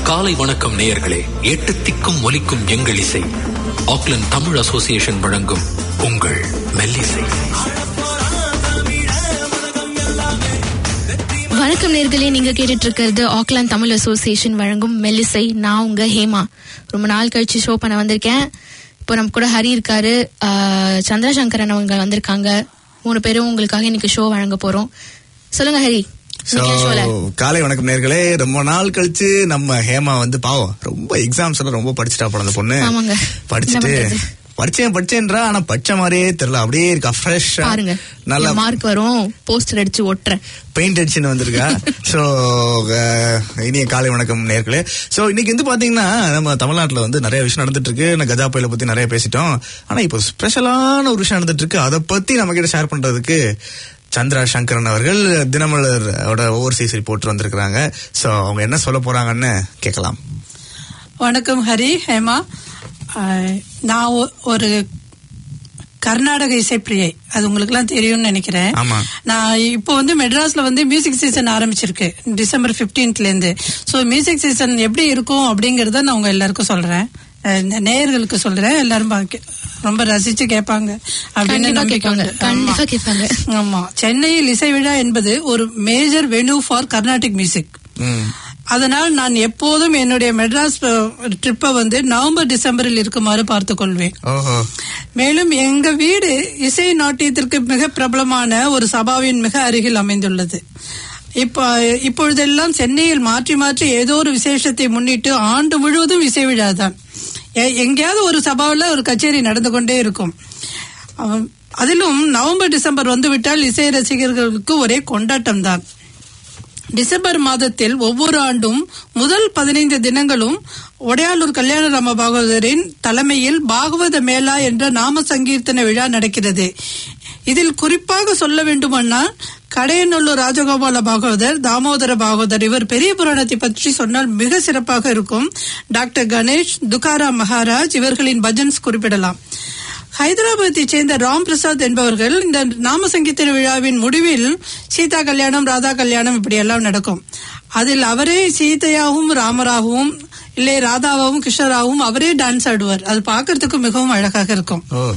காலை வணக்கம் நேயர்களே எட்டு திக்கும் ஒலிக்கும் எங்கள் இசை ஆக்லாந்து தமிழ் அசோசியேஷன் வழங்கும் உங்கள் மெல்லிசை வணக்கம் நேர்களே நீங்க கேட்டுட்டு இருக்கிறது ஆக்லாந்து தமிழ் அசோசியேஷன் வழங்கும் மெல்லிசை நான் உங்க ஹேமா ரொம்ப நாள் கழிச்சு ஷோ பண்ண வந்திருக்கேன் இப்போ நம்ம கூட ஹரி இருக்காரு ஆஹ் சந்திரசங்கரன் அவங்க வந்திருக்காங்க மூணு பேரும் உங்களுக்காக இன்னைக்கு ஷோ வழங்க போறோம் சொல்லுங்க ஹரி So, இன்னைக்கு ஷோல காலை வணக்கம் நேர்களே ரொம்ப நாள் கழிச்சு நம்ம ஹேமா வந்து பாவம் ரொம்ப எக்ஸாம்ஸ் எல்லாம் ரொம்ப படிச்சுட்டா போன அந்த பொண்ணு ஆமாங்க. படிச்சுட்டு என்ன பண்றது? படிச்சேன் படிச்சேன்றா ஆனா படிச்ச மாதிரியே தெரியல அப்படியே இருக்கா ஃப்ரெஷ்ஷா பாருங்க நல்லா மார்க் வரும் போஸ்டர் அடிச்சு ஒட்டுறேன் பெயிண்ட் அடிச்சுன்னு வந்திருக்கா சோ இனிய காலை வணக்கம் நேர்களே சோ இன்னைக்கு வந்து பாத்தீங்கன்னா நம்ம தமிழ்நாட்டுல வந்து நிறைய விஷயம் நடந்துட்டு இருக்கு நான் கஜா புயலை பத்தி நிறைய பேசிட்டோம் ஆனா இப்போ ஸ்பெஷலான ஒரு விஷயம் நடந்துட்டு இருக்கு அதை பத்தி நம்ம கிட்ட ஷேர் பண்றதுக்கு சந்திரா சங்கரன் அவர்கள் தினமலர் ஓவர்சீஸ் ரிப்போர்ட் வந்திருக்கிறாங்க சோ அவங்க என்ன சொல்ல போறாங்கன்னு கேட்கலாம் வணக்கம் ஹரி ஹேமா அஹ், நான் ஒ- ஒரு கர்நாடக இசைப்பிரியை அது உங்களுக்குலாம் தெரியும்னு நினைக்கிறேன் ஆமா. நான் இப்போ வந்து மெட்ராஸ்ல வந்து மியூசிக் சீசன் ஆரம்பிச்சிருக்கு டிசம்பர் 15th ல இருந்து ஸோ மியூசிக் சீசன் எப்படி இருக்கும் அப்படிங்கறத நான் உங்க எல்லாருக்கும் சொல்றேன் அஹ், இந்த நேயர்களுக்கு சொல்றேன் எல்லாரும் பாக்க- ரொம்ப ரசிச்சு கேட்பாங்க அப்படின்னு கண்டிப்பா நம்பிக்கை கேட்பாங்க. உண்டு. கண்டிப்பா ஆமா. கேட்பாங்க. ஆமா சென்னையில் இசை விழா என்பது ஒரு major venue for Carnatic music hmm. அதனால் நான் எப்போதும் என்னுடைய மெட்ராஸ் ட்ரிப்பை வந்து நவம்பர் டிசம்பரில் இருக்குமாறு பார்த்துக் கொள்வேன் ஓஹோ மேலும் எங்க வீடு இசை நாட்டியத்திற்கு மிக பிரபலமான ஒரு சபாவின் மிக அருகில் அமைந்துள்ளது இப்ப இப்பொழுதெல்லாம் சென்னையில் மாற்றி மாற்றி ஏதோ ஒரு விசேஷத்தை முன்னிட்டு ஆண்டு முழுவதும் இசை விழாதான் எ- எங்கேயாவது ஒரு சபாவில் ஒரு கச்சேரி நடந்து கொண்டே இருக்கும் அவ- அதிலும் நவம்பர் டிசம்பர் வந்துவிட்டால் இசை ரசிகர்களுக்கு ஒரே கொண்டாட்டம் தான் டிசம்பர் மாதத்தில் ஒவ்வொரு ஆண்டும் முதல் பதினைந்து தினங்களும் ஒடையாளூர் கல்யாண ராம பாகவதரின் தலைமையில் பாகவத மேளா என்ற நாம சங்கீர்த்தன விழா நடக்கிறது இதில் குறிப்பாக சொல்ல வேண்டுமானால் கடையநல்லூர் ராஜகோபால பாகவதர் தாமோதர பாகவதர் இவர் பெரிய புராணத்தை பற்றி சொன்னால் மிக சிறப்பாக இருக்கும் டாக்டர் கணேஷ் துகாராம் மகாராஜ் இவர்களின் பஜன்ஸ் குறிப்பிடலாம் ஹைதராபாத்தை சேர்ந்த ராம் பிரசாத் என்பவர்கள் இந்த நாம சங்கீர்த்தன விழாவின் முடிவில் சீதா கல்யாணம் ராதா கல்யாணம் இப்படி எல்லாம் நடக்கும் அதில் அவரே சீதையாகவும் ராமராகவும் இல்லை ராதாவாகவும் கிருஷ்ணராகவும் அவரே டான்ஸ் ஆடுவார் அது பார்க்கறதுக்கு மிகவும் அழகாக இருக்கும் ஓ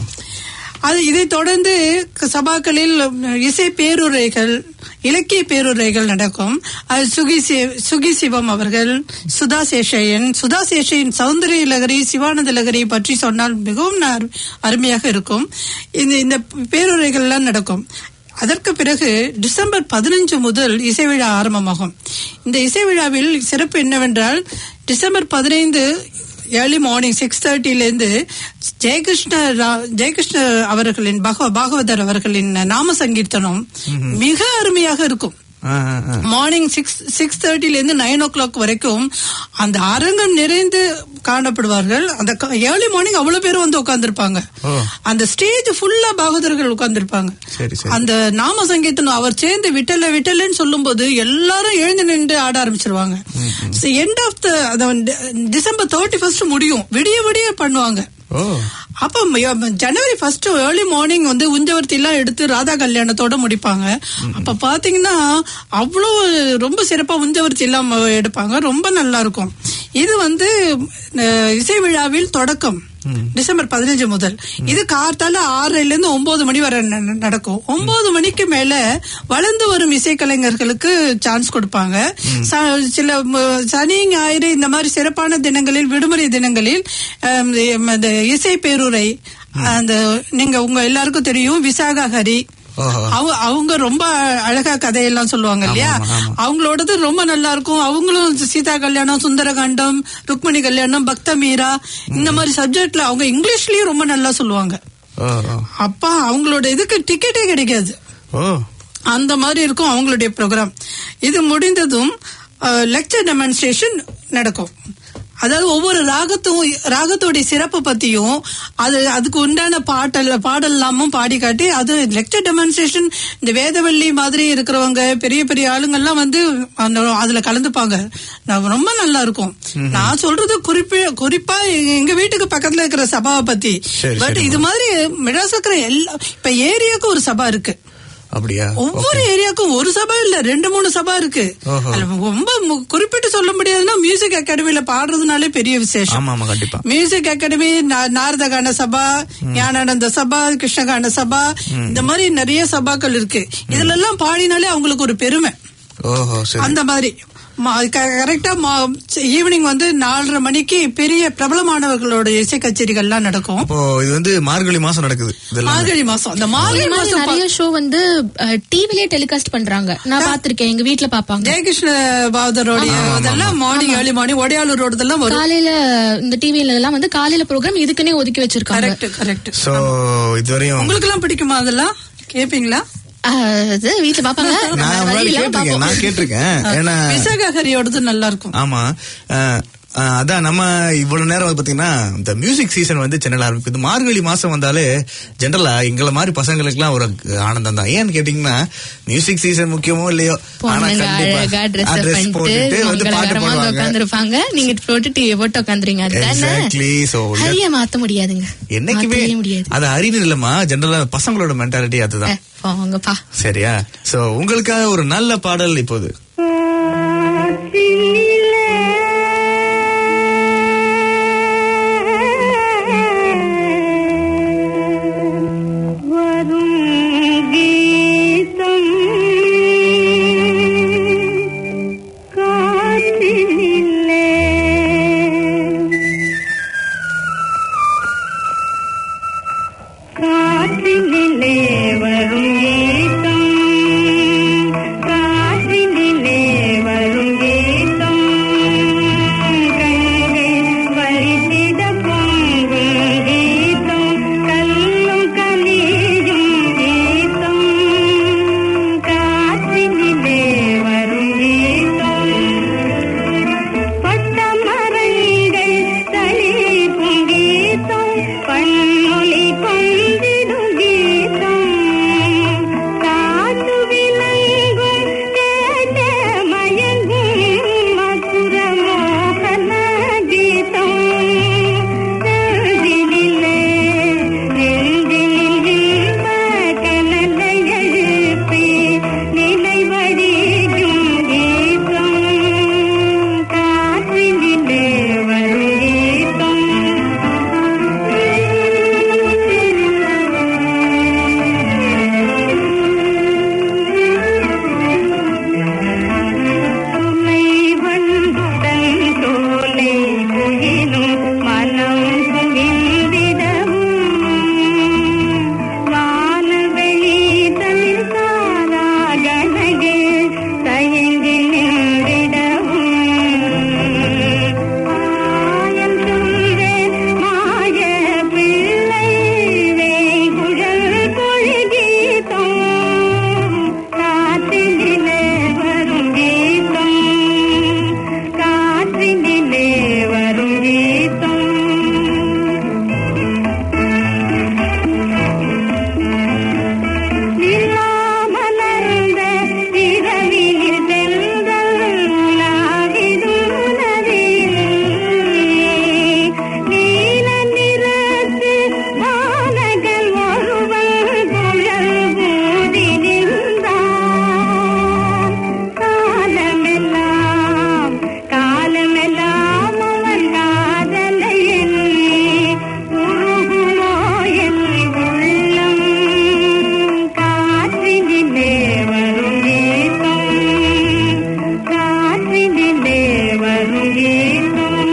அது இதை தொடர்ந்து சபாக்களில் இசை பேருரைகள் இலக்கிய பேருரைகள் நடக்கும் அது சுகி சி- சுகி சிவம் அவர்கள் சுதா சேஷையன் சுதா சேஷையின் சௌந்தரிய லகரி சிவானந்த லகரி பற்றி சொன்னால் மிகவும் ந- அருமையாக இருக்கும் இந்த இந்த பேருரைகள் எல்லாம் நடக்கும் அதற்கு பிறகு டிசம்பர் பதினஞ்சு முதல் இசை விழா ஆரம்பமாகும் இந்த இசை விழாவில் சிறப்பு என்னவென்றால் டிசம்பர் பதினைந்து ஏர்லி மார்னிங் சிக்ஸ் இருந்து ஜெயகிருஷ்ண ரா- ஜெயகிருஷ்ண அவர்களின் பகவ பாகவதர் அவர்களின் நாம சங்கீர்த்தனம் மிக அருமையாக இருக்கும் ஆ, ஆ, ஆ. மார்னிங் சிக்ஸ் சிக்ஸ் இருந்து நைன் ஓ கிளாக் வரைக்கும் அந்த அரங்கம் நிறைந்து காணப்படுவார்கள் அந்த ஏர்லி மார்னிங் அவ்வளவு பேரும் வந்து உட்கார்ந்திருப்பாங்க ஓ. அந்த ஸ்டேஜ் ஃபுல்லா பாகவதர்கள் உட்கார்ந்திருப்பாங்க சரி சரி அந்த நாம சங்கீதம் அவர் சேர்ந்து விட்டல விட்டலன்னு சொல்லும்போது எல்லாரும் எழுந்து நின்று ஆட ஆரம்பிச்சிருவாங்க end of the December thirty first முடியும் விடிய விடிய பண்ணுவாங்க ஓ அப்ப ம- ஜனவரி ஃபர்ஸ்ட் ஏர்லி மார்னிங் வந்து உஞ்சவர்த்தி எல்லாம் எடுத்து ராதா கல்யாணத்தோட முடிப்பாங்க அப்ப பாத்தீங்கன்னா அவ்வளவு ரொம்ப சிறப்பா உஞ்சவர்த்தி எல்லாம் எடுப்பாங்க ரொம்ப நல்லா இருக்கும் இது வந்து அஹ், இசை விழாவில் தொடக்கம் டிசம்பர் பதினஞ்சு முதல் இது கார்த்தால ஆறரைல இருந்து ஒன்பது மணி வரை ந- ந- நடக்கும் ஒன்பது மணிக்கு மேல வளர்ந்து வரும் இசைக்கலைஞர்களுக்கு சான்ஸ் கொடுப்பாங்க ச- சில ம, சனி ஞாயிறு இந்த மாதிரி சிறப்பான தினங்களில் விடுமுறை தினங்களில் அம், இந்த இசை பேருரை அந்த நீங்க உங்க எல்லாருக்கும் தெரியும் விசாகா ஹரி ஓஹோ. அவங்க அவங்க ரொம்ப அழகா கதையெல்லாம் சொல்லுவாங்க இல்லையா ஆமா, ஆமா. அவங்களோடது ரொம்ப நல்லா இருக்கும் அவங்களும் சீதா கல்யாணம் சுந்தரகாண்டம் ருக்மிணி கல்யாணம் பக்த மீரா இந்த மாதிரி சப்ஜெக்ட்ல அவங்க இங்கிலீஷ்லயும் ரொம்ப நல்லா சொல்லுவாங்க ஓ ஓ. அப்பா அவங்களோட இதுக்கு டிக்கெட்டே கிடைக்காது ஓ அந்த மாதிரி இருக்கும் அவங்களுடைய ப்ரோக்ராம் இது முடிந்ததும் லெக்சர் டெமான்ஸ்ட்ரேஷன் நடக்கும் அதாவது ஒவ்வொரு ராகத்தும் ராகத்தோடைய சிறப்பு பத்தியும் அது அதுக்கு உண்டான பாட்டல் பாடல்லாமும் பாடி காட்டி அது லெக்சர் டெமான்ஸ்ட்ரேஷன் இந்த வேதவள்ளி மாதிரி இருக்கிறவங்க பெரிய பெரிய ஆளுங்கெல்லாம் வந்து அந்த அதுல கலந்துப்பாங்க நான் ரொம்ப நல்லா இருக்கும் நான் சொல்றது குறிப்பா குறிப்பா எங்க- எங்க வீட்டுக்கு பக்கத்துல இருக்கிற சபாவை பத்தி சரி, பட் சரி. இது மாதிரி மெட்ராஸ் இருக்கிற எல்லா இப்ப ஏரியாவுக்கு ஒரு சபா இருக்கு அப்படியா ஒவ்வொரு ஏரியாவுக்கும் ஒரு சபா இல்ல ரெண்டு மூணு சபா இருக்கு ஓஹோ. அதுல ரொம்ப மு- குறிப்பிட்டு சொல்ல முடியாதுன்னா மியூசிக் அகாடமில பாடுறதுனாலே பெரிய விசேஷம் ஆமா ஆமா கண்டிப்பா மியூசிக் அகாடமி நா- நாரத கான சபா ஞானானந்த சபா கிருஷ்ணகான சபா இந்த மாதிரி நிறைய சபாக்கள் இருக்கு இதுல எல்லாம் பாடினாலே அவங்களுக்கு ஒரு பெருமை ஓஹோ சரி அந்த மாதிரி கரெக்டா ஈவினிங் வந்து நாலரை மணிக்கு பெரிய பிரபலமானவர்களோட இசை கச்சேரிகள்லாம் நடக்கும் அப்போ இது வந்து மார்கழி மாசம் நடக்குது இதெல்லாம் மார்கழி மாசம் அந்த இந்த மார்கழி மாதிரி மாசம் நிறைய ஷோ வந்து டிவிலே டெலிகாஸ்ட் பண்றாங்க நான் பாத்திருக்கேன் எங்க வீட்ல பாப்பாங்க ஜெயகிருஷ்ண பாதரோடைய அதெல்லாம் மார்னிங் ஏர்லி மார்னிங் ஒடையாளூரோடதெல்லாம் வரும் காலையில இந்த டிவில எல்லாம் வந்து காலையில ப்ரோக்ராம் இதுக்குன்னே ஒதுக்கி வச்சிருக்காங்க கரெக்ட் கரெக்ட் சோ இதுவரையும் உங்களுக்கு எல்லாம் பிடிக்குமா அதெல்லாம் கேப்பீங்களா அஹ், அது வீட்ல பாப்பாங்க நான் வேற வழி முன்னாடி இல்லாம கேட்டிருக்கேன் பாப்போம். நான் கேட்டிருக்கேன் ஏன்னா விசாகா ஹரியோடது நல்லா இருக்கும் ஆமா அஹ், அஹ், அதான் நம்ம இவ்வளவு நேரம் வந்து பாத்தீங்கன்னா இந்த மியூசிக் சீசன் வந்து சென்னையில ஆரம்பிக்குது மார்கழி மாசம் வந்தாலே ஜென்ரலா எங்களை மாதிரி பசங்களுக்கு எல்லாம் ஒரு ஆனந்தம் தான் ஏன்னு கேட்டீங்கன்னா மியூசிக் சீசன் முக்கியமோ இல்லையோ ஆனா பொண்ணுங்க கண்டிப்பா அழகா ட்ரெஸ் dress பண்ணிட்டு போட்டுட்டு வந்து பாட்டு மங்களகரமா பாடுவாங்க உட்காந்துருப்பாங்க நீங்க போட்டு டிவி போட்டு உட்காந்துறீங்க அதுதானே Exactly. So, ஹரிய மாத்த முடியாதுங்க என்னைக்குமே மாத்தவே முடியாது அது அறிவு இல்லம்மா ஜென்ரலா பசங்களோட மென்டாலிட்டி அதுதான் அஹ், போங்கப்பா சரியா சோ உங்களுக்காக ஒரு நல்ல பாடல் இப்போது காற்றினிலே வரும் ஏக்கம் காற்றினிலே வரும் ஏக்கம் கங்கை பறித்திட பொங்கும் கீதம் கல்லும் கலியும் கீதம் காற்றினிலே வரும் கீதம் பட்டமரங்கள் தளிர்க்கும் கீதம் பன்மொழி கொண்டிடும் கீதம் காத்து விளங்கும் கேட்ட மயங்கும் மதுர மோகன கீதம் நெஞ்சினிலே நெஞ்சினில் இன்ப கனலை எழுப்பி நினைவடிக்கும் கீதம் காற்றினிலே வரும் கீதம் சுமை வந்துடன் தோலை குயிலும் மனம் குவிந்திடவும் வானவெளி தனில் சாராகனகே தயங்கி நின்றிடவும் ஆயம் சொல்வே மாய பிள்ளை வேங்குழல் கொள்கீதம் காற்றினிலே வரும் கீதம் காற்றினிலே வரும் கீதம் நிலாமலர்ந்த இரவினில் தென்றல் உலாவிடும் நதியில் நீல நிறத்து வானகல் ஒருவன் குழல் ஊதி நின்றான் காலமெல்லாம் காலமெல்லாம் அவன் காதலை எண்ணி உருகுமோ என் உள்ளம் காற்றினிலே வரும் கீதம் காற்றினிலே வரும் கீதம்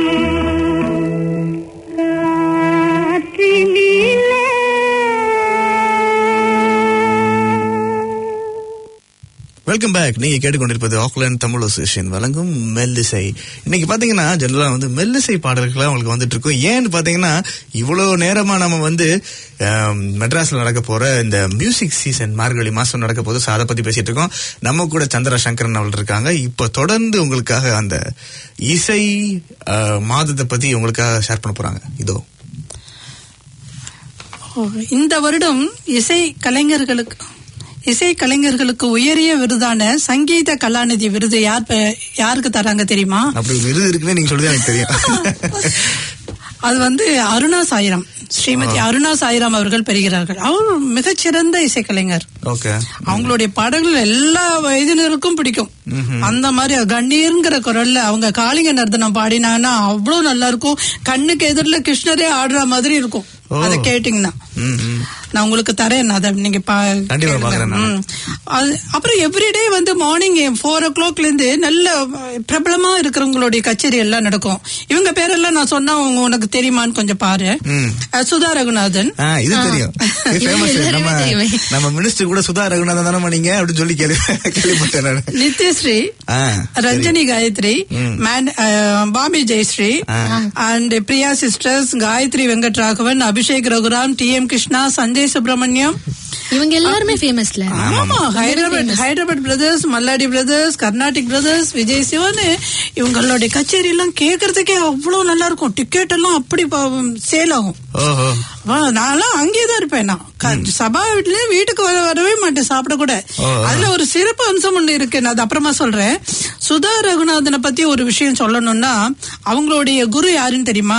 காற்றினிலே வெல்கம் பேக் நீங்க கேட்டுக்கொண்டிருப்பது ஆக்லாண்ட் தமிழ் அசோசியேஷன் வழங்கும் மெல்லிசை இன்னைக்கு பாத்தீங்கன்னா ஜெனரலா வந்து மெல்லிசை பாடல்கள் உங்களுக்கு வந்துட்டு இருக்கும் ஏன்னு பாத்தீங்கன்னா இவ்வளவு நேரமா நம்ம வந்து ஆம், மெட்ராஸ்ல நடக்க போற இந்த மியூசிக் சீசன் மார்கழி மாசம் நடக்க போது so அதை பத்தி பேசிட்டு இருக்கோம் நம்ம கூட சந்திர சங்கரன் அவர்கள் இருக்காங்க இப்ப தொடர்ந்து உங்களுக்காக அந்த இசை ஆ, மாதத்தை பத்தி உங்களுக்காக ஷேர் பண்ண போறாங்க இதோ இந்த வருடம் இசை கலைஞர்களுக்கு இசை கலைஞர்களுக்கு உயரிய விருதான சங்கீத கலாநிதி விருது யார் பெ- யாருக்கு தராங்க தெரியுமா அப்படி ஒரு விருது இருக்குன்னு நீங்க சொல்றது எனக்கு தெரியும் அது வந்து அருணா சாயிராம் ஸ்ரீமதி அருணா சாயிராம் அவர்கள் பெறுகிறார்கள் அவர் மிகச்சிறந்த இசைக்கலைஞர் ஓகே அவங்களுடைய பாடல்கள் எல்லா வயதினருக்கும் பிடிக்கும் அந்த மாதிரி கண்ணீர்ங்கிற குரல்ல அவங்க காளிங்க நர்த்தனம் பாடினாங்கன்னா அவ்வளவு நல்லா இருக்கும் கண்ணுக்கு எதிரில் கிருஷ்ணரே ஆடுற மாதிரி இருக்கும் ஓ. அதை கேட்டீங்கன்னா ம், ம். நான் உங்களுக்கு தரேன் அதை நீங்க பா- கண்டிப்பா கேளுங்க. பார்க்கறேன் நான். ம். அது- அப்புறம் எவ்ரிடே வந்து மார்னிங் ஃபோர் ஓ கிளாக்ல இருந்து நல்ல பிரபலமா இருக்கிறவங்களுடைய கச்சேரி எல்லாம் நடக்கும் இவங்க பேரெல்லாம் நான் சொன்னா உங்க- உனக்கு தெரியுமான்னு கொஞ்சம் பாரு ம். அஹ் சுதா ரகுநாதன் ஆ, இது தெரியும் இது famous. எல்லாருமே நம்ம தெரியுமே. நம்ம மினிஸ்டர் கூட சுதா ரகுநாதன் தானே பண்ணீங்க அப்படின்னு சொல்லி கேள்வி கேள்விப்பட்டேன் நான் நித்யஸ்ரீ ஆ, ரஞ்சனி காயத்ரி மேன் Bombay Jayashri and Priya sisters Gayathri Venkat Raghavan Abhishek Raghuram T M Krishna Sanjay Subramaniam இவங்க எல்லாருமே ஃபேமஸ்ல ஆமா Hyderabad Hyderabad brothers Malladi brothers Carnatic brothers Vijay Sivan இவங்களுடைய கச்சேரி எல்லாம் கேட்கறதுக்கே அவ்வளவு நல்லா இருக்கும் டிக்கெட் எல்லாம் அப்படி சேல் ஆகும் ஓஹோ வா, நான்லாம் அங்கேயே தான் இருப்பேன் நான் க- சபா வீட்டுல வீட்டுக்கு வர வரவே மாட்டேன் சாப்பிட கூட ஓ, ஓ. அதுல ஒரு சிறப்பு அம்சம் ஒண்ணு இருக்கு நான் அது அப்புறமா சொல்றேன் சுதா ரகுநாதனை பத்தி ஒரு விஷயம் சொல்லணும்னா அவங்களுடைய குரு யாருன்னு தெரியுமா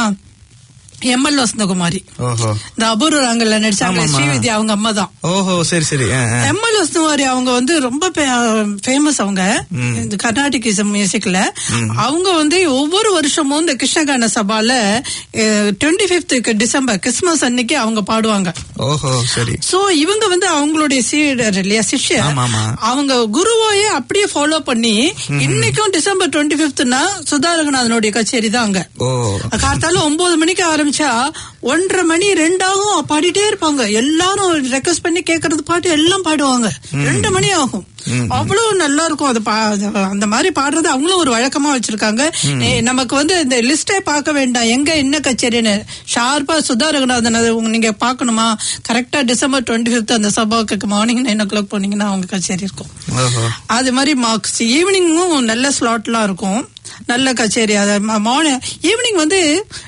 எம்எல் வசந்தகுமாரி ஓஹோ இந்த அபூர்வ ராங்கல்ல நடிச்சாங்க ஆமாமா. ஸ்ரீவித்யா அவங்க அம்மா தான் ஓஹோ சரி சரி ஆ, ஆ. எம்எல் வசந்தகுமாரி அவங்க வந்து ரொம்ப ஃபேமஸ் அவங்க இந்த கர்நாடிக் இசம் மியூசிக்ல அவங்க வந்து ஒவ்வொரு வருஷமும் இந்த கிருஷ்ணகான சபால டுவெண்ட்டி பிப்த் டிசம்பர் கிறிஸ்துமஸ் அன்னைக்கு அவங்க பாடுவாங்க ஓஹோ சரி சோ இவங்க வந்து அவங்களுடைய சீடர் இல்லையா சிஷ்யர் ஆமாமா. அவங்க குருவோயே அப்படியே ஃபாலோ பண்ணி இன்னைக்கும் டிசம்பர் டுவெண்ட்டி பிப்த்னா சுதா ரகுநாதனுடைய கச்சேரி தான் அங்க ஓ காத்தால ஒன்பது மணிக்கு ஆரம்பிச்சா ஒன்றரை மணி ரெண்டாகும் பாடிட்டே இருப்பாங்க எல்லாரும் ரெக்வஸ்ட் பண்ணி கேக்குறது பாட்டு எல்லாம் பாடுவாங்க ரெண்டு மணி ஆகும் அவ்வளவு நல்லா இருக்கும் அது பா- அது அந்த மாதிரி பாடுறது அவங்களும் ஒரு வழக்கமா வச்சிருக்காங்க ஏ, நமக்கு வந்து இந்த லிஸ்டே பார்க்க வேண்டாம் எங்க என்ன கச்சேரின்னு ஷார்ப்பா சுதா ரகுநாதன் அது உங்க- நீங்க பாக்கணுமா கரெக்டா டிசம்பர் டுவெண்ட்டி பிப்த் அந்த சபாவுக்கு மார்னிங் நைன் ஓ கிளாக் போனீங்கன்னா அவங்க கச்சேரி இருக்கும் ஓஹோ அது மாதிரி மார்க்ஸ் ஈவினிங்கும் நல்ல ஸ்லாட்லாம் இருக்கும் நல்ல கச்சேரி அது மார்னிங் ஈவினிங் வந்து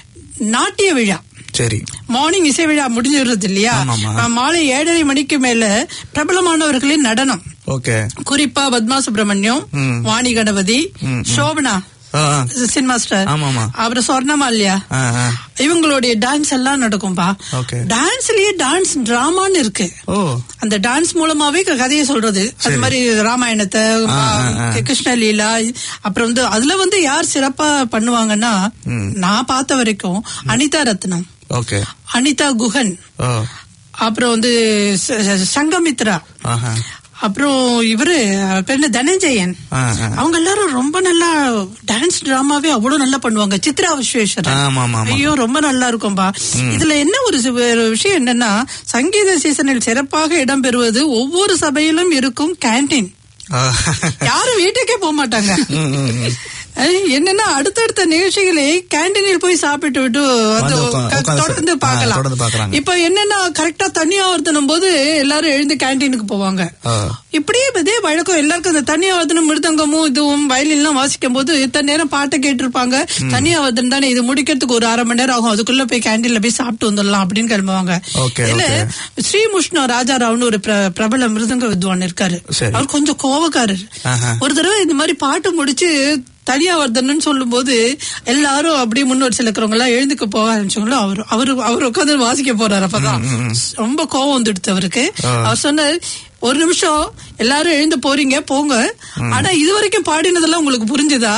நாட்டிய விழா சரி மார்னிங் இசை விழா முடிஞ்சிடுறது இல்லையா ஆமாமா. அஹ் மாலை ஏழரை மணிக்கு மேல பிரபலமானவர்களின் நடனம் ஓகே குறிப்பா பத்மா சுப்பிரமணியம் ம். வாணி கணபதி ம், ம். சோபனா ஆ, ஆ. சினிமா ஸ்டார் ஆமாமா. அப்புறம் சொர்ணமால்யா ஆ, ஆ. இவங்களுடைய டான்ஸ் எல்லாம் நடக்கும்பா Okay. டான்ஸ்லயே டான்ஸ் டிராமான்னு இருக்கு ஓ அந்த டான்ஸ் மூலமாவே க- கதையை சொல்றது அது சரி. மாதிரி ராமாயணத்தை ஆ, ஆ, ஆ. கி- கிருஷ்ணலீலா அப்புறம் வந்து அதுல வந்து யார் சிறப்பா பண்ணுவாங்கன்னா ம். நான் பார்த்த வரைக்கும் அனிதா ரத்னம் ஓகே அனிதா குஹன் ஓ அப்புறம் வந்து ச- ச- சங்கமித்ரா ஆஹா அப்புறம் இவரு அவர் பேர் என்ன தனஞ்சயன் ஆ, ஆ. அவங்க எல்லாரும் ரொம்ப நல்லா டான்ஸ் டிராமாவே அவ்வளவு நல்லா பண்ணுவாங்க சித்ரா விஸ்வேஸ்வரன் ஆமா, ஆமா, ஆமா. ஐயோ ரொம்ப நல்லா இருக்கும்பா இதுல என்ன ஒரு சி- ஒரு விஷயம் என்னன்னா சங்கீத சீசனில் சிறப்பாக இடம்பெறுவது ஒவ்வொரு சபையிலும் இருக்கும் கேண்டீன் ஆ. யாரும் வீட்டுக்கே போக மாட்டாங்க ம், ம், ம். அஹ் என்னன்னா அடுத்தடுத்த நிகழ்ச்சிகளை கேண்டீனில் போய் சாப்பிட்டு விட்டு வந்து வந்து உக்கா- க- உட்கார்ந்து தொடர்ந்து ஆ, பார்க்கலாம் தொடர்ந்து பார்க்கறாங்க. இப்ப என்னன்னா கரெக்டா தண்ணி ஆவர்த்தனும் போது எல்லாரும் எழுந்து கேண்டீனுக்கு போவாங்க ஆ. இப்படியே இதே வழக்கம் எல்லாருக்கும் இந்த தனி ஆவர்த்தனம் மிருதங்கமும் இதுவும் வயலின்லாம் வாசிக்கும் போது இத்தனை நேரம் பாட்டை கேட்டிருப்பாங்க தனி ஆவர்த்தனம் தானே இது முடிக்கிறதுக்கு ஒரு அரை மணி நேரம் ஆகும் அதுக்குள்ள போய் கேண்டீன்ல போய் சாப்பிட்டு வந்துடலாம் அப்படின்னு கிளம்புவாங்க Okay, இல்ல okay. ஸ்ரீமுஷ்ண ராஜாராவ்னு ஒரு பிர- பிரபல மிருதங்க வித்வான் இருக்காரு சரி. அவர் கொஞ்சம் கோவக்காரர் ஆஹா. ஒரு தடவை இந்த மாதிரி பாட்டு முடிச்சு தனியா வர்தன்னு சொல்லும் போது எல்லாரும் அப்படியே முன்னோர் சில இருக்கிறவங்க எல்லாம் எழுந்துக்க போக ஆரம்பிச்சவங்களும் அவர் அவரு அவர் உட்காந்து வாசிக்க போறாரு அப்பதான் ரொம்ப கோவம் வந்துடுது அவருக்கு ஆ. அவர் சொன்னார் ஒரு நிமிஷம் எல்லாரும் எழுந்து போறீங்க போங்க ஆனா இது வரைக்கும் பாடினதெல்லாம் உங்களுக்கு புரிஞ்சுதா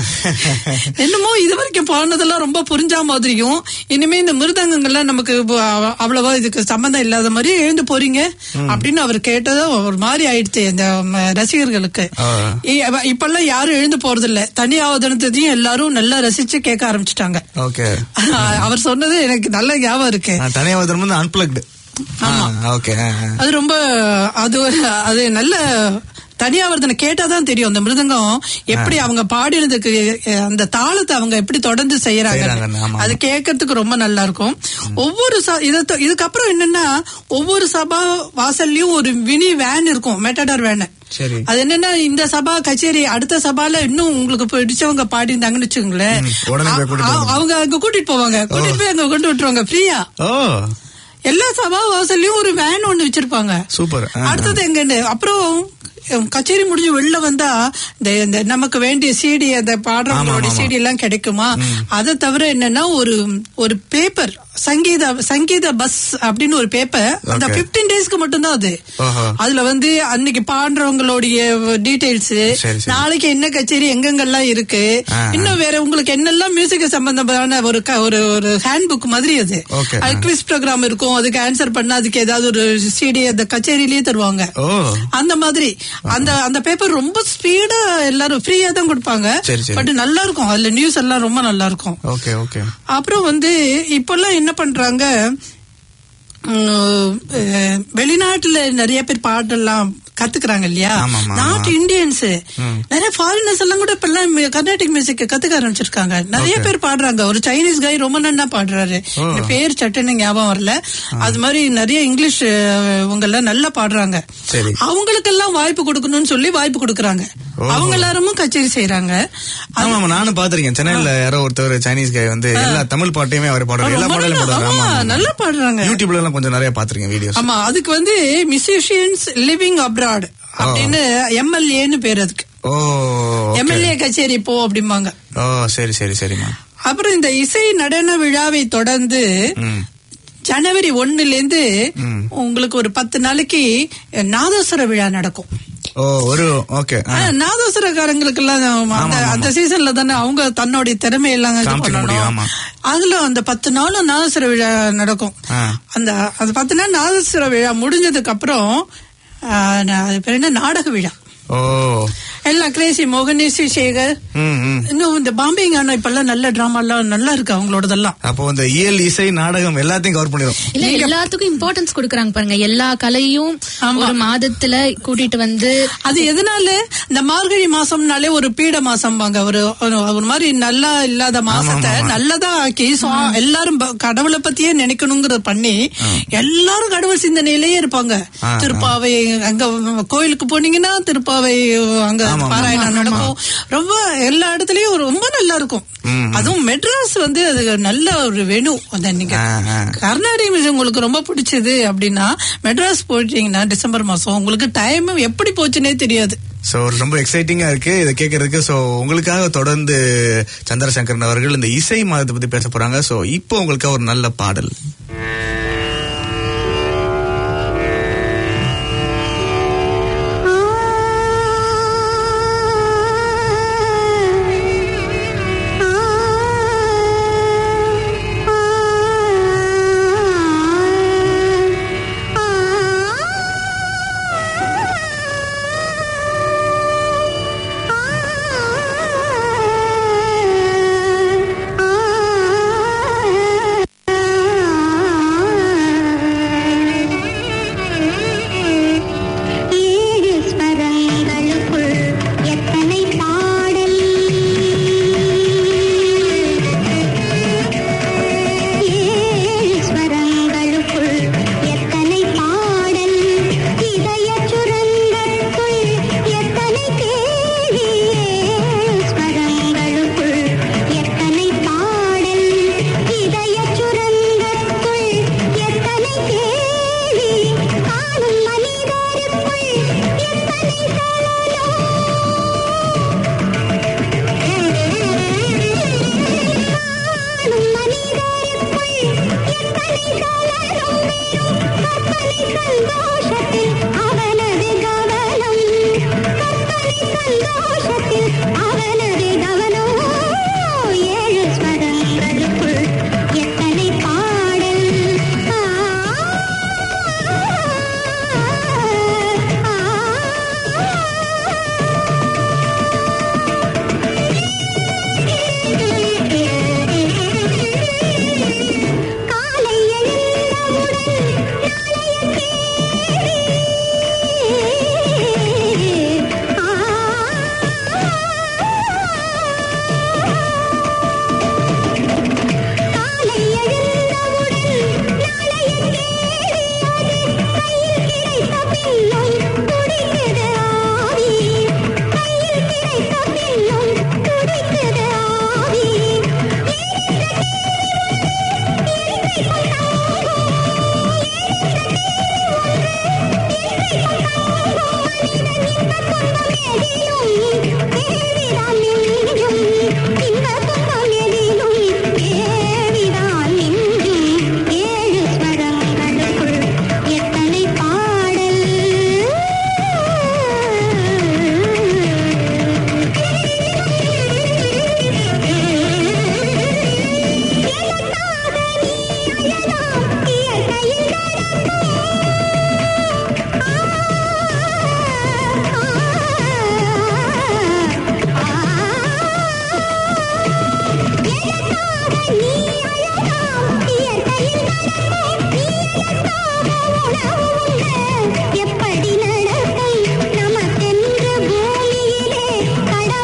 என்னமோ இது வரைக்கும் பாடினதெல்லாம் ரொம்ப புரிஞ்சா மாதிரியும் இனிமே இந்த மிருதங்கங்கள்லாம் நமக்கு ப- அவ- அவ்வளவா இதுக்கு சம்பந்தம் இல்லாத மாதிரி எழுந்து போறீங்க அப்படின்னு அவர் கேட்டதும் ஒரு மாதிரி ஆயிடுச்சு இந்த ம, ரசிகர்களுக்கு ஆ. இ- அவ- இப்பெல்லாம் யாரும் எழுந்து போறது இல்ல தனி அவதனத்தையும் எல்லாரும் நல்லா ரசிச்சு கேட்க ஆரம்பிச்சிட்டாங்க ஓகே அவர் சொன்னது எனக்கு நல்ல ஞாபகம் இருக்கு தனியா வந்து வந்து அன்பிளக்டு ஓகே அது ரொம்ப அது ஒரு- அது நல்ல தனியாவர்தனை கேட்டாதான் தெரியும் அந்த மிருதங்கம் எப்படி அவங்க பாடினதுக்கு அஹ், அந்த தாளத்தை அவங்க எப்படி தொடர்ந்து செய்யறாங்கன்னு, செய்யறாங்க ஆமா. அது கேட்கறதுக்கு ரொம்ப நல்லா இருக்கும் ஒவ்வொரு ச- இத த- இதுக்கப்புறம் என்னன்னா ஒவ்வொரு சபா வாசல்லயும் ஒரு மினி வேன் இருக்கும் மெட்டடார் வேன் சரி அது என்னன்னா இந்த சபா கச்சேரி அடுத்த சபால இன்னும் உங்களுக்கு பிடிச்சவங்க பாடி இருந்தாங்கன்னு வச்சுக்கோங்களேன் ம், உடனே போய் கூட்டிட்டு அ- அவங்க அங்க கூட்டிட்டு போவாங்க கூட்டிட்டு போய் அங்க கொண்டு விட்டுருவாங்க ஃப்ரீயா ஓ எல்லா சபா வாசல்லையும் ஒரு வேன் ஒண்ணு வச்சிருப்பாங்க சூப்பர் ஆ, அடுத்தது எங்கன்னு அப்புறம் அஹ், கச்சேரி முடிஞ்சு வெளில வந்தா இந்த இந்த நமக்கு வேண்டிய சிடி அந்த பாடுறவங்களுடைய ஆமா, ஆமா. சிடி எல்லாம் கிடைக்குமா அதை தவிர என்னன்னா ஒரு ஒரு பேப்பர் சங்கீத சங்கீத பஸ் அப்படின்னு ஒரு பேப்பர் அந்த Okay. 15 டேஸ்க்கு மட்டும்தான் அது ஓஹோ. அதுல வந்து அன்னைக்கு பாடுறவங்களுடைய டீடைல்ஸ் சரி, சரி. நாளைக்கு என்ன கச்சேரி எங்கெங்கெல்லாம் இருக்கு ஆ, ஆ. இன்னும் வேற உங்களுக்கு என்னெல்லாம் மியூசிக் சம்பந்தமான ஒரு க- ஒரு ஒரு ஹேண்ட் புக் மாதிரி அது Okay, அது ஆ. குவிஸ் ப்ரோக்ராம் இருக்கும் அதுக்கு ஆன்சர் பண்ணா அதுக்கு ஏதாவது ஒரு சிடி அந்த கச்சேரியிலேயே தருவாங்க ஓ அந்த மாதிரி அந்த அந்த பேப்பர் ரொம்ப ஸ்பீடா எல்லாரும் ஃப்ரீயா தான் கொடுப்பாங்க சரி, சரி. பட் நல்லா இருக்கும் அதுல நியூஸ் எல்லாம் ரொம்ப நல்லா இருக்கும் ஓகே ஓகே அப்புறம் வந்து இப்பெல்லாம் என்ன பண்றாங்க உம், அஹ், வெளிநாட்டுல நிறைய பேர் பாட்டெல்லாம் கத்துக்கிறாங்க இல்லையா ஆமா, ஆமா, நாட்டு ஆமா. இந்தியன்ஸ் நிறைய ஃபாரினர்ஸ் எல்லாம் கூட இப்பெல்லாம் கர்நாடிக் மியூசிக் கத்துக்க ஆரம்பிச்சிருக்காங்க நிறைய Okay. பேர் பாடுறாங்க ஒரு சைனீஸ் கை ரொம்ப நல்லா பாடுறாரு ஓ. இந்த பேர் சட்டுன்னு ஞாபகம் வரல அது மாதிரி நிறைய இங்கிலீஷ் அஹ், இவங்க எல்லாம் நல்லா பாடுறாங்க சரி. அவங்களுக்கெல்லாம் வாய்ப்பு கொடுக்கணும்னு சொல்லி வாய்ப்பு கொடுக்கறாங்க ஓஹோ. அவங்க எல்லாரும் கச்சேரி செய்யறாங்க ஆமா ஆமா நானும் பாத்திருக்கேன் சென்னையில யாரோ ஒருத்தர் சைனீஸ் கை வந்து எல்லா தமிழ் பாட்டையுமே அவர் பாடுறாரு எல்லா ரொம்ப பாடலும் நல்லா- பாடுறாரு ஆமா, ஆமா, ஆமா. நல்லா பாடுறாங்க யூடியூப்ல எல்லாம் கொஞ்சம் நிறைய பாத்திருக்கேன் வீடியோஸ் ஆமா அதுக்கு வந்து மியூசிஷியன்ஸ் லிவிங் அப்ராட் அப்படின்னு எம்எல்ஏன்னு பேர் அதுக்கு ஓ okay. எம்எல்ஏ கச்சேரி போ அப்படிம்பாங்க ஓ சரி சரி சரிம்மா அப்புறம் இந்த இசை நடன விழாவை தொடர்ந்து ம் ஜனவரி ஒண்ணுல இருந்து ம். உங்களுக்கு ஒரு பத்து நாளைக்கு நாதஸ்வர விழா நடக்கும் ஓ ஒரு ஓகே ஆனா, நாதஸ்வரக்காரங்களுக்கு எல்லாம் அந்த ஆமா. அந்த சீசன்ல தானே அவங்க தன்னுடைய திறமையெல்லாம் இது காமிச்சிக்க முடியும், ஆமா. பண்ணணும் அதுல அந்த பத்து நாளும் நாதஸ்வர விழா நடக்கும் ஆ. அந்த அந்த பத்து நாள் நாதஸ்வர விழா முடிஞ்சதுக்கு அப்புறம் ஆ, நா- அது பேர் என்ன நாடக விழா ஓ எல்லாம் கிரேசி மோகனேசி சேகர் ம் ம் இன்னும் இந்த பாம்பே கானா இப்பெல்லாம் நல்ல டிராமா எல்லாம் நல்லா இருக்கு அவங்களோடதெல்லாம் அப்போ இந்த இயல் இசை நாடகம் எல்லாத்தையும் கவர் பண்ணிடும் இல்ல எல்லாத்துக்கும் இம்பார்ட்டன்ஸ் கொடுக்கறாங்க பாருங்க எல்லா கலையும் ஆமா. ஒரு மாதத்துல கூட்டிட்டு வந்து அது எதனால இந்த மார்கழி மாசம்னாலே ஒரு பீட மாசம் வாங்க ஒரு ஒரு- ஒரு மாதிரி நல்லா இல்லாத மாசத்தை ஆமா. நல்லதா ஆக்கி சுவா- எல்லாரும் ப- கடவுளை பத்தியே நினைக்கணுங்கிறத பண்ணி எல்லாரும் கடவுள் சிந்தனையிலேயே இருப்பாங்க ஆ, ஆ. திருப்பாவை அங்க கோயிலுக்கு போனீங்கன்னா திருப்பாவை அங்க ஆமா, ஆமா. பாராயணம் நடக்கும் ரொம்ப எல்லா இடத்துலயும் ரொம்ப நல்லா இருக்கும் ம், ம். அதுவும் மெட்ராஸ் வந்து அது நல்ல ஒரு வெனு அந்த நீங்க ஆ, ஆ. கர்நாடக மியூசிக் உங்களுக்கு ரொம்ப பிடிச்சது அப்படின்னா மெட்ராஸ் போயிட்டீங்கன்னா டிசம்பர் மாசம் உங்களுக்கு டைம் எப்படி போச்சுன்னே தெரியாது சோ ரொம்ப எக்ஸைட்டிங்கா இருக்கு இதை கேட்கறதுக்கு சோ உங்களுக்காக தொடர்ந்து சந்திரசங்கரன் அவர்கள் இந்த இசை மாதத்தை பத்தி பேச போறாங்க சோ இப்போ உங்களுக்கு ஒரு நல்ல பாடல் ஆ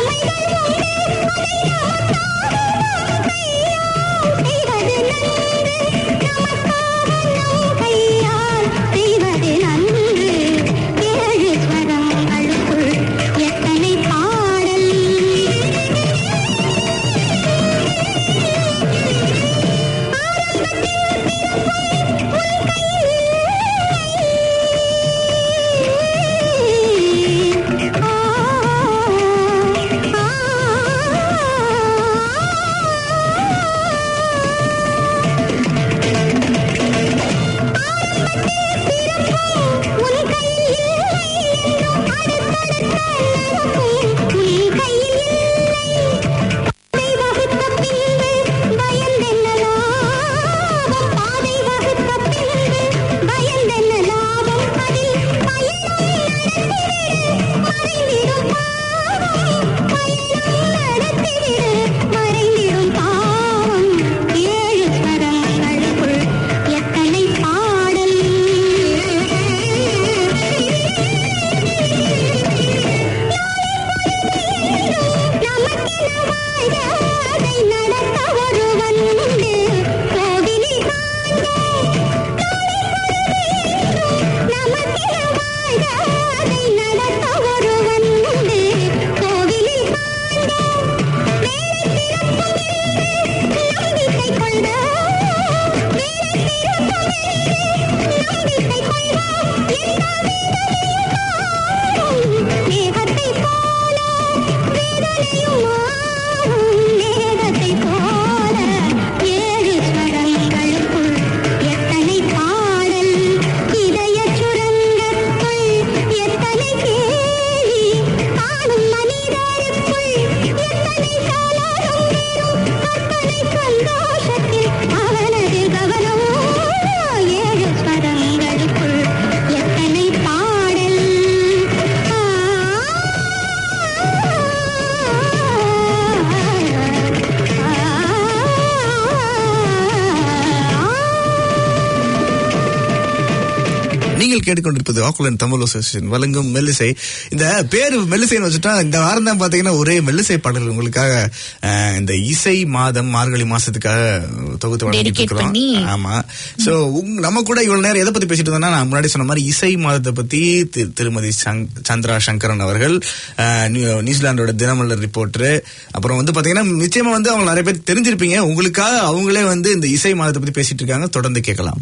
நீங்கள் கேட்டுக்கொண்டிருப்பது ஆக்குலன் தமிழ் அசோசியேஷன் வழங்கும் மெல்லிசை இந்த பேர் மெல்லிசைன்னு வச்சுட்டா இந்த வாரம் தான் பாத்தீங்கன்னா ஒரே மெல்லிசை பாடல் உங்களுக்காக அஹ், இந்த இசை மாதம் மார்கழி மாசத்துக்காக தொகுத்து வழங்கிட்டு Dedicate இருக்கிறோம் பண்ணி. ஆமா சோ உங்க- நம்ம கூட இவ்வளவு நேரம் எதை பத்தி பேசிட்டு இருந்தோம்னா நான் முன்னாடி சொன்ன மாதிரி இசை மாதத்தை பத்தி தி- திருமதி சங்- சந்திரா சங்கரன் அவர்கள் அஹ், நியூ- நியூசிலாந்தோட தினமலர் ரிப்போர்ட்டர் அப்புறம் வந்து பாத்தீங்கன்னா நிச்சயமா வந்து அவங்க நிறைய பேர் தெரிஞ்சிருப்பீங்க உங்களுக்காக அவங்களே வந்து இந்த இசை மாதத்தை பத்தி பேசிட்டு இருக்காங்க தொடர்ந்து கேட்கலாம்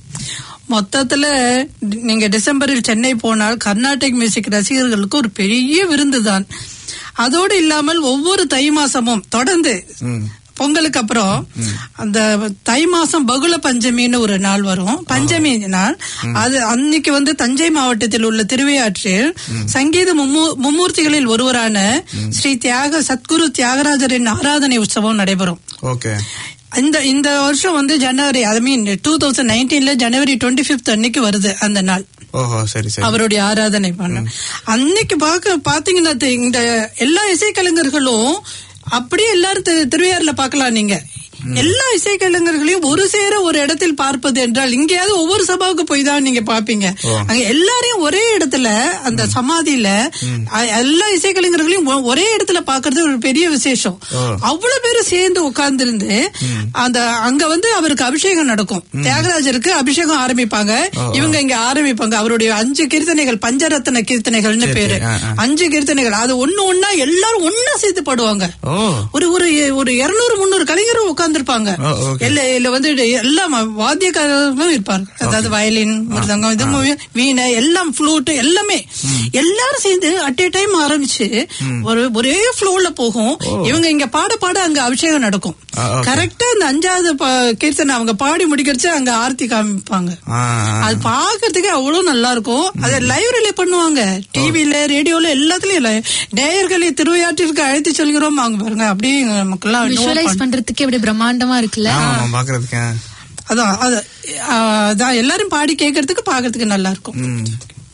மொத்தத்துல நீங்க டிசம்பரில் சென்னை போனால் கர்நாடிக் மியூசிக் ரசிகர்களுக்கு ஒரு பெரிய விருந்துதான் அதோடு இல்லாமல் ஒவ்வொரு தை மாசமும் தொடர்ந்து பொங்கலுக்கு அப்புறம் அந்த தை மாசம் பகுல பஞ்சமின்னு ஒரு நாள் வரும் பஞ்சமி நாள் அது அன்னைக்கு வந்து தஞ்சை மாவட்டத்தில் உள்ள திருவையாற்றில் சங்கீத மும்மூ- மும்மூர்த்திகளில் ஒருவரான ஸ்ரீ தியாக சத்குரு தியாகராஜரின் ஆராதனை உற்சவம் நடைபெறும் ஓகே இந்த இந்த வருஷம் வந்து ஜனவரி ஐ மீன் டூ தௌசண்ட் நைன்டீன்ல ஜனவரி டுவெண்ட்டி ஃபிஃப்த் அன்னைக்கு வருது அந்த நாள் ஓஹோ சரி சரி அவருடைய ஆராதனை பண்ண அன்னைக்கு பார்க்க பாத்தீங்கன்னா தெ- இந்த எல்லா இசைக்கலைஞர்களும் அப்படியே எல்லாரும் திரு- திருவையாறுல பார்க்கலாம் நீங்க எல்லா இசைக்கலைஞர்களையும் ஒரு சேர ஒரு இடத்தில் பார்ப்பது என்றால் இங்கேயாவது ஒவ்வொரு சபாவுக்கு போய் தான் நீங்க பாப்பீங்க அங்க எல்லாரையும் ஒரே இடத்துல அந்த சமாதியில அ- எல்லா இசைக்கலைஞர்களையும் ஒ- ஒரே இடத்துல பாக்குறது ஒரு பெரிய விசேஷம் அவ்வளவு பேரும் சேர்ந்து உட்கார்ந்து அந்த அங்க வந்து அவருக்கு அபிஷேகம் நடக்கும் தியாகராஜருக்கு அபிஷேகம் ஆரம்பிப்பாங்க இவங்க இங்க ஆரம்பிப்பாங்க அவருடைய அஞ்சு கீர்த்தனைகள் பஞ்சரத்ன கீர்த்தனைகள்னு சரி, பேரு ஆ, ஆ. அஞ்சு கீர்த்தனைகள் அது ஒண்ணு ஒண்ணா எல்லாரும் ஒண்ணா சேர்த்து பாடுவாங்க ஓ ஒரு ஒரு ஒரு இருநூறு முந்நூறு கலைஞரும் உட்கார்ந்துருப்பாங்க ஓ, okay. இல்ல இல்ல வந்து எல்லாம் வாத்தியக்காரர்களும் இருப்பாங்க அதாவது வயலின் மிருதங்கம் இது மு- வீணை எல்லாம் ஃப்ளூட் எல்லாமே எல்லாரும் சேர்ந்து அட் ஏ டைம் ஆரம்பிச்சு ஒரு ஒரே ஃப்ளோல போகும் இவங்க இங்க பாட பாட அங்க அபிஷேகம் நடக்கும் ஆ, okay. கரெக்டா அந்த அஞ்சாவது ப- கீர்த்தனை அவங்க பாடி முடிக்கிறச்சு அங்க ஆர்த்தி காமிப்பாங்க ஆ, ஆ. அது பாக்குறதுக்கு அவ்வளவு நல்லா இருக்கும் அதை லைவ் ரிலே பண்ணுவாங்க டிவில ரேடியோல எல்லாத்துலயும் live. நேயர்களை திருவையாற்றிற்கு அழைத்து செல்கிறோம் அவங்க பாருங்க அப்படியே நமக்கெல்லாம் note விஷுவலைஸ் பண்ண- பண்றதுக்கே அப்படியே பிரம்மாண்டமா இருக்குல்ல ஆமா ஆமா, பாக்குறதுக்கு ஆ. அதான் அது ஆ, அதான் எல்லாரும் பாடி கேட்கறதுக்கு பாக்குறதுக்கு நல்லா இருக்கும் ம்.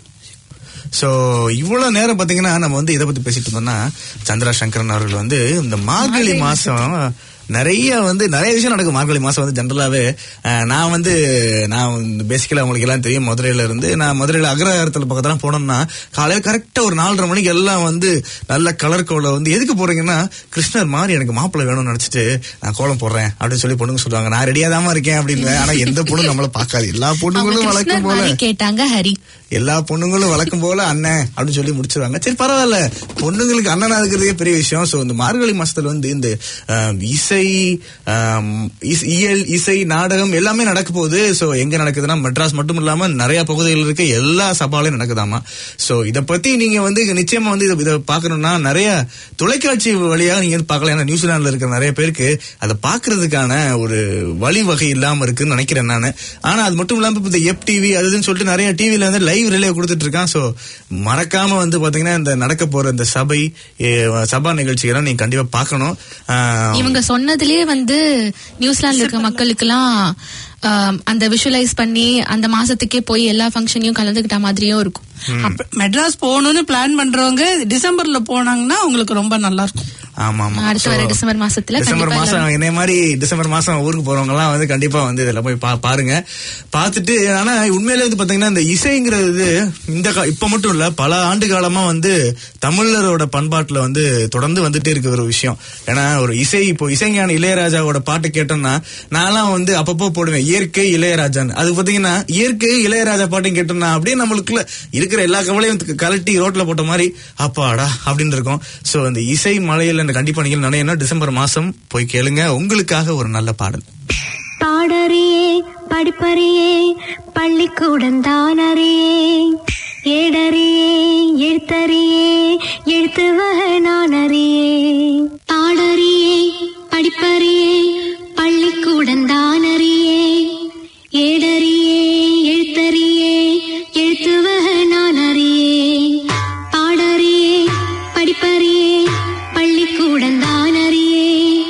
சோ இவ்வளவு நேரம் பாத்தீங்கன்னா நம்ம வந்து இதை பத்தி பேசிட்டு இருந்தோம்னா சந்திரா சங்கரன் அவர்கள் வந்து இந்த மார்கழி மாசம் நிறைய வந்து நிறைய விஷயம் நடக்கும் மார்கழி மாசம் வந்து ஜென்ரலாவே அஹ், நான் வந்து நான் பேசிக்கலா உங்களுக்கு எல்லாம் தெரியும் மதுரையில இருந்து நான் மதுரையில அக்ரஹாரத்துல பக்கத்துல போனோம்னா காலையில கரெக்டா ஒரு நாலரை மணிக்கு எல்லாம் வந்து நல்ல கலர் கோலம் வந்து எதுக்கு போறீங்கன்னா கிருஷ்ணர் மாதிரி எனக்கு மாப்பிள்ளை வேணும்னு நினைச்சிட்டு நான் கோலம் போடுறேன் அப்படின்னு சொல்லி பொண்ணுங்க சொல்லுவாங்க நான் ரெடியா தான் இருக்கேன் அப்படின்னு ஆனா எந்த பொண்ணும் நம்மள பார்க்காது எல்லா அவங்க பொண்ணுங்களும் கிருஷ்ணர் வழக்கம் போல மாதிரி கேட்டாங்க ஹரி எல்லா பொண்ணுங்களும் வழக்கம் போல அண்ணன் அப்படின்னு சொல்லி முடிச்சிருவாங்க சரி பரவாயில்ல பொண்ணுங்களுக்கு அண்ணனா இருக்கிறதே பெரிய விஷயம் சோ இந்த மார்கழி மாசத்துல வந்து இந்த ஆம், இசை ஆம், இஸ்- இயல் இசை நாடகம் எல்லாமே நடக்க போகுது சோ எங்க நடக்குதுன்னா மெட்ராஸ் மட்டும் இல்லாம நிறைய பகுதிகள் இருக்க எல்லா சபாலையும் நடக்குதாமா சோ இத பத்தி நீங்க வந்து நிச்சயமா வந்து இத- இத பாக்கணும்னா நிறைய தொலைக்காட்சி வழியாக நீங்க வந்து பார்க்கலாம் ஏன்னா நியூசிலாந்துல இருக்கிற நிறைய பேருக்கு அதை பாக்குறதுக்கான ஒரு வழிவகை இல்லாம இருக்குன்னு நினைக்கிறேன் நானு ஆனா அது மட்டும் இல்லாம இப்ப இந்த எப் டிவி அது இதுன்னு சொல்லிட்டு நிறைய டிவில வந்து லைவ் ரிலே கொடுத்துட்டு இருக்கான் சோ மறக்காம வந்து பாத்தீங்கன்னா இந்த நடக்க போற இந்த சபை ஏ, சபா நிகழ்ச்சிகளை நீங்க கண்டிப்பா பார்க்கணும் ஆஹ், இவங்க சொன்னதுலயே வந்து நியூசிலாந்துல இருக்க மக்களுக்கெல்லாம் ஆம், அந்த விஷுவலைஸ் பண்ணி அந்த மாசத்துக்கே போய் எல்லா ஃபங்க்ஷனையும் கலந்துக்கிட்ட மாதிரியும் இருக்கும் அப்ப மெட்ராஸ் போகணும்னு பிளான் பண்றவங்க டிசம்பர்ல போனாங்கன்னா உங்களுக்கு ரொம்ப நல்லா இருக்கும் ஆமா ஆமா அடுத்து வர So, டிசம்பர் மாசத்துல டிசம்பர் கண்டிப்பா மாசம் என்னை மாதிரி டிசம்பர் மாசம் ஊருக்கு போறவங்க எல்லாம் வந்து கண்டிப்பா வந்து இதெல்லாம் போய் பா- பாருங்க பார்த்துட்டு ஆனா உண்மையிலே வந்து பாத்தீங்கன்னா இந்த இசைங்கிறது இந்த கா- இப்ப மட்டும் இல்ல பல ஆண்டு காலமா வந்து தமிழரோட பண்பாட்டுல வந்து தொடர்ந்து வந்துட்டே இருக்க ஒரு விஷயம் ஏன்னா ஒரு இசை இப்போ இசைஞான இளையராஜாவோட பாட்டு கேட்டோம்னா நான்லாம் வந்து அப்பப்போ போடுவேன் இயற்கை இளையராஜான்னு அது பாத்தீங்கன்னா இயற்கை இளையராஜா பாட்டையும் கேட்டோம்னா அப்படியே நம்மளுக்குள்ள இருக்கிற எல்லா கவலையும் க- கலட்டி ரோட்ல போட்ட மாதிரி அப்பாடா அப்படின்னு இருக்கும் சோ அந்த இசை மலையில இந்த கண்டிப்பா நீங்கள் நினையணும் டிசம்பர் மாசம் போய் கேளுங்க உங்களுக்காக ஒரு நல்ல பாடல் பாடறியே படிப்பறியே பள்ளிக்கூடம் தானறியே ஏடறியே எழுத்தறியே எழுத்து வகை நான் அறியே பாடறியே படிப்பறியே பள்ளிக்கூடம் தானறியே ஏடறியே எழுத்தறியே எழுத்து வகை நான் அறியே பாடறியே படிப்பறியே பள்ளிக்கூடம் தானறியே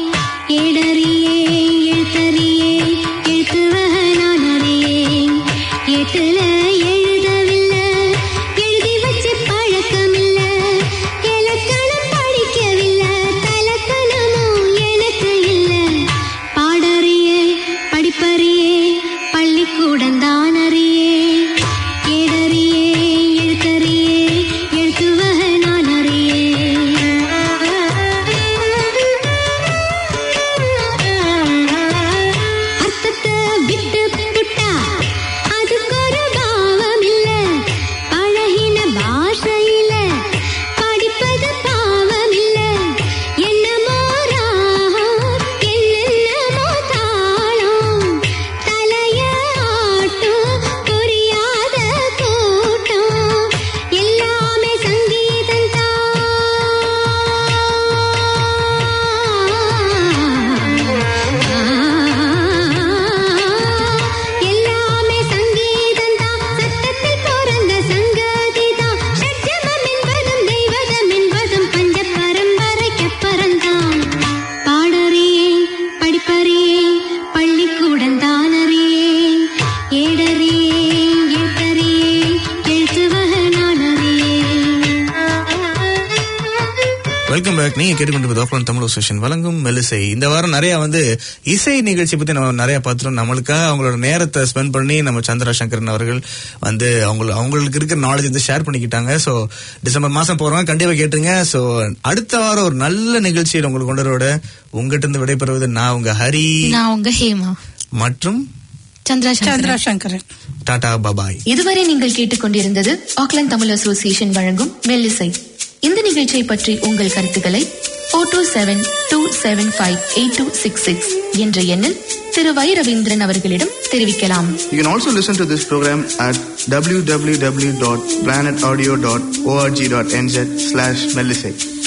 ஏடறியே எழுத்தறியே எழுத்து வகை நான் அறியேன் எட்டுல எழுதவில்லை எழுதி வச்ச பழக்கமில்ல இலக்கணம் படிக்கவில்லை தலக்கணமும் எனக்கு இல்ல பாடறியே படிப்பறியே பள்ளிக்கூடம் தான் அறியே ஏடறியே எழுத்தறியே எழுத்து வகை நான் அறியே அர்த்தத்தை விட்டு புட்டா அதுக்கு ஒரு பாவம் இல்ல பழகின பாஷையில படிப்பது பாவம் இல்ல என்னமோ ராகம் என்னென்னமோ தாளம் தலைய ஆட்டும் புரியாத கூட்டம் எல்லாமே சங்கீதம் எல்லாமே சங்கீதம் தான் சத்தத்தில் பிறந்த சங்கதி தான் ஷட்ஜமம் என்பதும் தெய்வதம் என்பதும் பஞ்ச பரம்பரைக்கு பரந்தான் பாடறியே படிப்பறியே பள்ளிக்கூடம் தான் அறியே ஏடறியே எழுத்தறியே எழுத்து வகை நான் அறியே வெல்கம் பேக் நீங்க கேட்டுக்கொண்டு ஓப்பன் தமிழ் அசோசியேஷன் வழங்கும் மெலிசை இந்த வாரம் நிறைய வந்து இசை நிகழ்ச்சி பத்தி நம்ம நிறைய பார்த்துட்டோம் நம்மளுக்காக அவங்களோட நேரத்தை ஸ்பெண்ட் பண்ணி நம்ம சந்திரா சங்கரன் அவர்கள் வந்து அவங்க அவங்களுக்கு இருக்கிற நாலேஜ் வந்து ஷேர் பண்ணிக்கிட்டாங்க சோ டிசம்பர் மாசம் போறவங்க கண்டிப்பா கேட்டுருங்க சோ அடுத்த வாரம் ஒரு நல்ல நிகழ்ச்சியில் உங்களுக்கு கொண்டு வரோட உங்ககிட்ட இருந்து விடைபெறுவது நான் உங்க ஹரி நான் உங்க ஹேமா மற்றும் சந்திரா சந்திரா சந்திரா சங்கரன் டாடா பபாய் இதுவரை நீங்கள் கேட்டுக்கொண்டிருந்தது ஆக்லாந்து தமிழ் அசோசியேஷன் வழங்கும் மெல்லிசை இந்த நிகழ்ச்சியை பற்றி உங்கள் கருத்துக்களை four two seven two seven five eight two six six என்ற எண்ணில் திரு வை ரவீந்திரன் அவர்களிடம் தெரிவிக்கலாம் You can also listen to this program at www.planetaudio.org.nz slash Melisate.